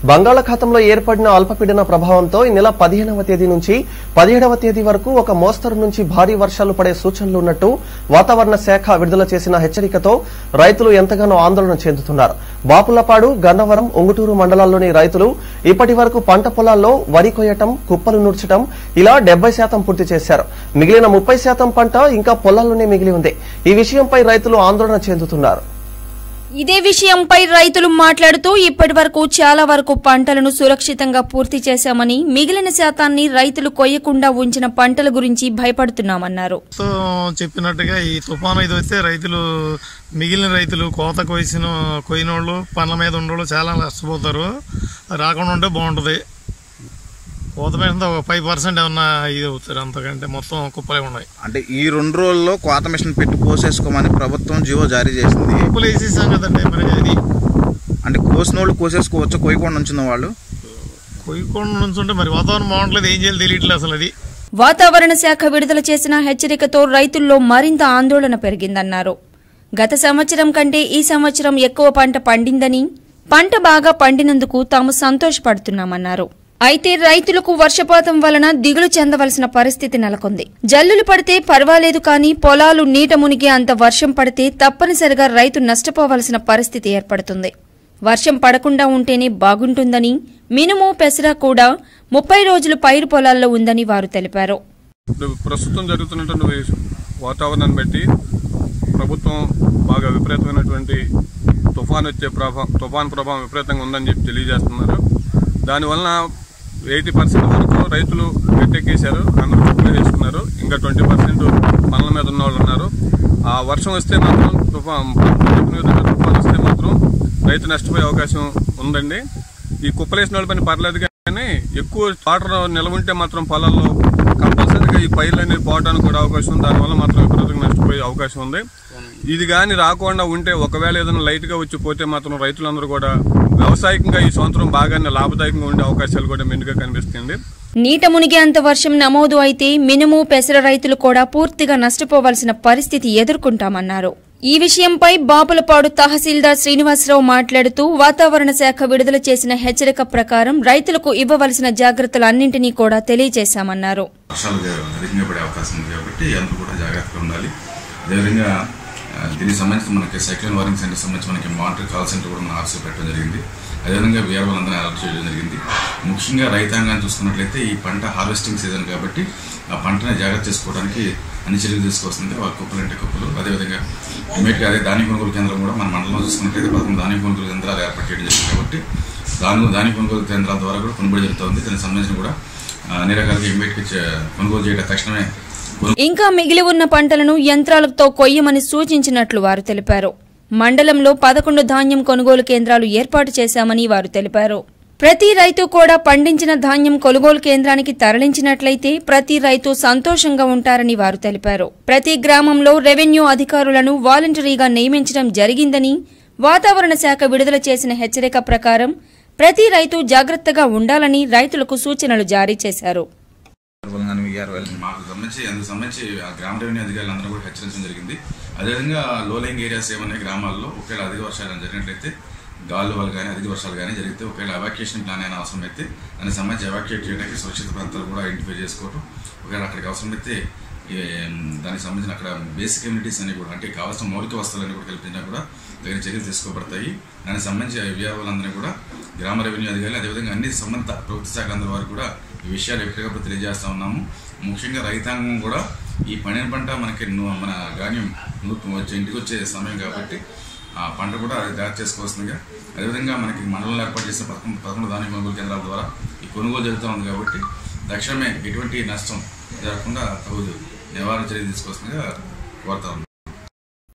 బంగాళాఖాతంలో ఏర్పడిన అల్పపీడన ప్రభావంతో ఈ నెల పదిహేనవ తేదీ నుంచి పదిహేడవ తేదీ వరకు ఒక మోస్తరు నుంచి భారీ వర్షాలు పడే సూచనలు ఉన్నట్టు వాతావరణ శాఖ విడుదల చేసిన హెచ్చరికతో రైతులు ఎంతగానో ఆందోళన చెందుతున్నారు బాపులపాడు గన్నవరం ఉంగుటూరు మండలాల్లోని రైతులు ఇప్పటి వరకు పంట పొలాల్లో వరి కొయ్యటం కుప్పలు నూర్చడం ఇలా డెబ్బై శాతం పూర్తి చేశారు మిగిలిన ముప్పై శాతం పంట ఇంకా పొలాల్లోనే మిగిలి ఉంది ఈ విషయంపై రైతులు ఆందోళన చెందుతున్నారు ఇదే విషయంపై రైతులు మాట్లాడుతూ ఇప్పటి వరకు చాలా వరకు పంటలను సురక్షితంగా పూర్తి చేశామని మిగిలిన శాతాన్ని రైతులు కొయ్యకుండా ఉంచిన పంటల గురించి భయపడుతున్నామన్నారు సో చెప్పినట్టుగా ఈ తుఫాను ఇది వస్తే రైతులు మిగిలిన రైతులు కోత కోసిన కోయినోళ్ళు పండ్ల మీద ఉన్నోళ్ళు చాలా నష్టపోతారు రాకుండా ఉంటే బాగుంటుంది కోత మీద ఒక ఫైవ్ పర్సెంట్ ఏమన్నా ఇది అవుతారు అంతకంటే మొత్తం కుప్పలే ఉన్నాయి అంటే ఈ రెండు రోజుల్లో కోత మిషన్ పెట్టి కోసేసుకోమని ప్రభుత్వం జీవో జారీ చేసింది కుప్పలు వేసేసాం కదండి మరి అది అంటే కోసిన వాళ్ళు కోసేసుకోవచ్చు కోయకుండా ఉంచిన వాళ్ళు కొయ్యకుండా నుంచి ఉంటే మరి వాతావరణం బాగుంటలేదు ఏం చేయాలి తెలియట్లేదు అసలు అది వాతావరణ శాఖ విడుదల చేసిన హెచ్చరికతో రైతుల్లో మరింత ఆందోళన పెరిగిందన్నారు గత సంవత్సరం కంటే ఈ సంవత్సరం ఎక్కువ పంట పండిందని పంట బాగా పండినందుకు తాము సంతోషపడుతున్నామన్నారు అయితే రైతులకు వర్షపాతం వలన దిగులు చెందవలసిన పరిస్థితి నెలకొంది జల్లులు పడితే పర్వాలేదు కానీ పొలాలు నీట మునిగే అంత వర్షం పడితే తప్పనిసరిగా రైతు నష్టపోవలసిన పరిస్థితి ఏర్పడుతుంది వర్షం పడకుండా ఉంటేనే బాగుంటుందని మినుము పెసర కూడా ముప్పై రోజులు పైరు పొలాల్లో ఉందని వారు తెలిపారు ఇప్పుడు ప్రస్తుతం జరుగుతున్నటువంటి వాతావరణాన్ని బట్టి ప్రభుత్వం బాగా విపరీతమైనటువంటి తుఫాన్ వచ్చే ప్రభావం తుఫాన్ ప్రభావం విపరీతంగా ఉందని చెప్పి తెలియజేస్తున్నారు దానివలన ఎయిటీ పర్సెంట్ వరకు రైతులు గట్టెక్కేశారు అందరూ కుప్పలు వేసుకున్నారు ఇంకా ట్వంటీ పర్సెంట్ పనుల మీద ఉన్న వాళ్ళు ఉన్నారు ఆ వర్షం వస్తే మాత్రం తుఫాన్ చెప్పిన విధంగా తుఫాన్ వస్తే మాత్రం రైతు నష్టపోయే అవకాశం ఉందండి ఈ కుప్పలేసిన వాళ్ళ పని పర్లేదు కానీ ఎక్కువ వాటర్ నిల్వ ఉంటే మాత్రం పొలాల్లో కంపల్సరీగా ఈ పైర్లు అనేది పోవడానికి కూడా అవకాశం ఉంది దానివల్ల మాత్రం విపరీతంగా నష్టపోయే అవకాశం ఉంది ఇది కానీ రాకుండా ఉంటే ఒకవేళ ఏదైనా లైట్ గా వచ్చి పోతే మాత్రం రైతులందరూ కూడా వ్యవసాయకంగా ఈ సంవత్సరం బాగానే లాభదాయకంగా ఉండే అవకాశాలు కూడా మెండుగా కనిపిస్తుంది నీట మునిగే అంత వర్షం నమోదు అయితే మినుము పెసర రైతులు కూడా పూర్తిగా నష్టపోవలసిన పరిస్థితి ఎదుర్కొంటామన్నారు ఈ విషయంపై బాపులపాడు తహసీల్దార్ శ్రీనివాసరావు మాట్లాడుతూ వాతావరణ శాఖ విడుదల చేసిన హెచ్చరిక ప్రకారం రైతులకు ఇవ్వవలసిన జాగ్రత్తలన్నింటినీ కూడా తెలియజేశామన్నారు వర్షాలు అధికంగా పడే అవకాశం ఉంది కాబట్టి అందరూ కూడా జాగ్రత్తగా ఉండాలి అదేవిధంగా ఆ, దీనికి సంబంధించి మనకి సైక్లోన్ వార్నింగ్ సెంటర్ సంబంధించి మనకి మానిటర్ కాల్ సెంటర్ కూడా మనం ఆఫీస్ పెట్టడం జరిగింది అదేవిధంగా వీఆర్ఓలందరినీ అలర్ట్ చేయడం జరిగింది ముఖ్యంగా రైతాంగాన్ని చూసుకున్నట్లయితే ఈ పంట హార్వెస్టింగ్ సీజన్ కాబట్టి ఆ పంటని జాగ్రత్త చేసుకోవడానికి అన్ని చర్యలు తీసుకొస్తుంది వాళ్ళ కుప్పలు అంటే కుప్పలు అదేవిధంగా ఇమీడియట్గా అదే ధాన్య కొనుగోలు కేంద్రం కూడా మన మండలంలో చూసుకున్నట్లయితే పదకొండు ధాన్య కొనుగోలు కేంద్రాలు ఏర్పాటు చేయడం జరిగింది కాబట్టి దాని ధాన్య కొనుగోలు కేంద్రాల ద్వారా కూడా కొనుగోలు జరుగుతుంది దానికి సంబంధించిన కూడా ఆ, అన్ని రకాలుగా ఇమీడియట్గా కొనుగోలు చేయడం తక్షణమే ఇంకా మిగిలి ఉన్న పంటలను యంత్రాలతో కొయ్యమని సూచించినట్లు వారు తెలిపారు మండలంలో పదకొండు ధాన్యం కొనుగోలు కేంద్రాలు ఏర్పాటు చేశామని వారు తెలిపారు ప్రతి రైతు కూడా పండించిన ధాన్యం కొనుగోలు కేంద్రానికి తరలించినట్లయితే ప్రతి రైతు సంతోషంగా ఉంటారని వారు తెలిపారు ప్రతి గ్రామంలో రెవెన్యూ అధికారులను వాలంటరీగా నియమించడం జరిగిందని వాతావరణ శాఖ విడుదల చేసిన హెచ్చరిక ప్రకారం ప్రతి రైతు జాగ్రత్తగా ఉండాలని రైతులకు సూచనలు జారీ చేశారు కానీ వీఆర్ఓఎల్ మాకు సంబంధించి అందుకు సంబంధించి ఆ గ్రామ రెవెన్యూ అధికారులందరూ కూడా హెచ్చరించడం జరిగింది అదేవిధంగా లో లైంగ్ ఏరియాస్ ఏమన్నా గ్రామాల్లో ఒకవేళ అధిక వర్షాలు కానీ జరిగినట్లయితే గాలు వాళ్ళు కానీ అధిక వర్షాలు కానీ జరిగితే ఒకవేళ ఎవాక్యుయేషన్ ప్లాన్ అయినా అవసరం అయితే దానికి సంబంధించి ఎవాక్యుయేట్ చేయడానికి సురక్షిత ప్రాంతాలు కూడా ఐడెంటిఫై చేసుకోవడం ఒకవేళ అక్కడికి అవసరమైతే ఈ, దానికి సంబంధించిన అక్కడ బేసిక్ కమ్యూనిటీస్ అన్ని కూడా అంటే కావాల్సిన మౌలిక వస్తువులన్నీ కూడా కల్పించినా కూడా తగిన చర్యలు తీసుకోబడతాయి దానికి సంబంధించి విఆర్ఓలందరినీ కూడా గ్రామ రెవెన్యూ అధికారులు అదేవిధంగా అన్ని సంబంధిత ప్రభుత్వ శాఖలందరి వారు కూడా ఈ విషయాలు ఎప్పటికప్పుడు తెలియజేస్తా ఉన్నాము ముఖ్యంగా రైతాంగం కూడా ఈ పండిన పంట మనకి ను- మన ధాన్యం నూతు వచ్చే ఇంటికి వచ్చే సమయం కాబట్టి ఆ పంట కూడా జాగ్రత్త చేసుకోవాల్సిందిగా అదేవిధంగా మనకి మండలంలో ఏర్పాటు చేసిన పదకొండు పదకొండు ధాన్య కొనుగోలు కేంద్రాల ద్వారా ఈ కొనుగోలు జరుగుతూ ఉంది కాబట్టి తక్షణమే ఎటువంటి నష్టం జరగకుండా తగు నివారణ చర్య తీసుకోవాల్సిందిగా కోరుతా ఉన్నాం